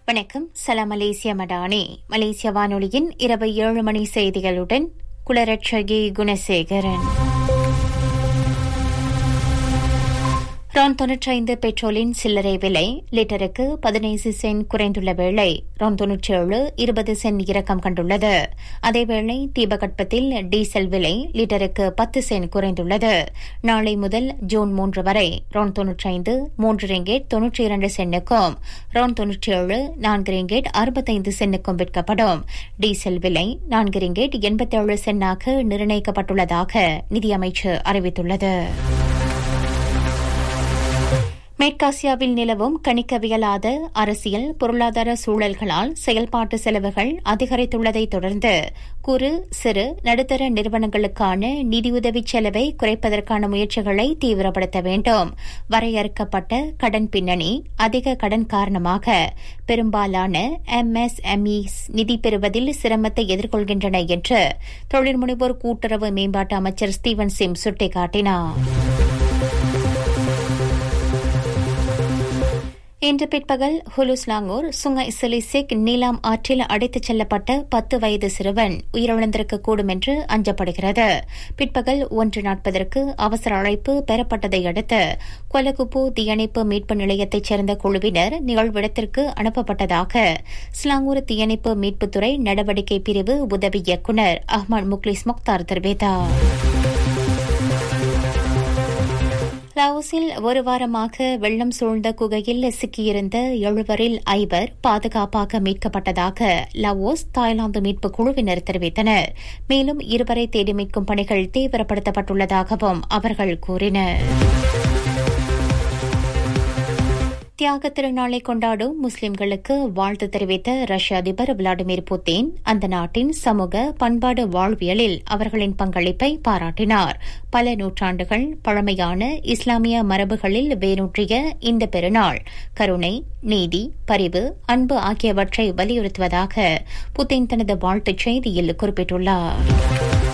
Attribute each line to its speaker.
Speaker 1: வணக்கம் சலாம் மலேசிய மடானி மலேசிய வானொலியின் இரவு ஏழு மணி செய்திகளுடன் குலரட்சகி குணசேகரன் ரான் தொன்னூற்றைந்து பெட்ரோலின் சில்லறை விலை லிட்டருக்கு பதினைந்து சென்ட் குறைந்துள்ள வேளை ரான் தொன்னூற்றி ஏழு இருபது சென்ட் இறக்கம் கண்டுள்ளது அதேவேளை தீபகற்பத்தில் டீசல் விலை லிட்டருக்கு பத்து சென்ட் குறைந்துள்ளது நாளை முதல் ஜூன் மூன்று வரை ரான் தொன்னூற்றைந்து மூன்று ரிங்கேட் தொன்னூற்றி இரண்டு சென்னுக்கும் ரான் தொன்னூற்றி ஏழு நான்கு ரிங்கேட் அறுபத்தைந்து சென்னுக்கும் விற்கப்படும் டீசல் விலை நான்கு ரிங்கேட் எண்பத்தேழு சென்னாக நிர்ணயிக்கப்பட்டுள்ளதாக நிதியமைச்சர் அறிவித்துள்ளது மேற்காசியாவில் நிலவும் கணிக்கவியலாத அரசியல் பொருளாதார சூழல்களால் செயல்பாட்டு செலவுகள் அதிகரித்துள்ளதை தொடர்ந்து குறு சிறு நடுத்தர நிறுவனங்களுக்கான நிதியுதவி செலவை குறைப்பதற்கான முயற்சிகளை தீவிரப்படுத்த வேண்டும் வரையறுக்கப்பட்ட கடன் பின்னணி அதிக கடன் காரணமாக பெரும்பாலான எம்எஸ்எம்இஸ் நிதி பெறுவதில் சிரமத்தை எதிர்கொள்கின்றன என்று தொழில் முனைவோர் கூட்டுறவு மேம்பாட்டு அமைச்சர் ஸ்டீவன் சிம் சுட்டிக்காட்டினார் இன்று பிற்பகல் ஹுலுஸ்லாங்கூர் சுங்கை சிலிசிக் நீலாம் ஆற்றில் அடைத்துச் செல்லப்பட்ட பத்து வயது சிறுவன் உயிரிழந்திருக்கக்கூடும் என்று அஞ்சப்படுகிறது பிற்பகல் ஒன்று நாற்பதற்கு அவசர அழைப்பு பெறப்பட்டதை அடுத்து கொலகுப்பு தீயணைப்பு மீட்பு நிலையத்தைச் சேர்ந்த குழுவினர் நிகழ்விடத்திற்கு அனுப்பப்பட்டதாக ஸ்லாங்கூர் தீயணைப்பு மீட்புத்துறை நடவடிக்கை பிரிவு உதவி இயக்குநர் அஹ்மத் முக்லிஸ் முக்தார் தெரிவித்தார் லாவோஸில் ஒரு வாரமாக வெள்ளம் சூழ்ந்த குகையில் சிக்கியிருந்த எழுவரில் ஐவர் பாதுகாப்பாக மீட்கப்பட்டதாக லாவோஸ் தாய்லாந்து மீட்பு குழுவினர் தெரிவித்தனர் மேலும் இருவரை தேடி மீட்கும் பணிகள் தீவிரப்படுத்தப்பட்டுள்ளதாகவும் அவர்கள் கூறினர் தியாக திருநாளை கொண்டாடும் முஸ்லிம்களுக்கு வாழ்த்து தெரிவித்த ரஷ்ய அதிபர் விளாடிமிர் புட்டின் அந்த நாட்டின் சமூக பண்பாடு வாழ்வியலில் அவர்களின் பங்களிப்பை பாராட்டினார் பல நூற்றாண்டுகள் பழமையான இஸ்லாமிய மரபுகளில் வேரூன்றிய இந்த பெருநாள் கருணை நீதி பரிவு அன்பு ஆகியவற்றை வலியுறுத்துவதாக புட்டின் தனது வாழ்த்துச் செய்தியில் குறிப்பிட்டுள்ளார்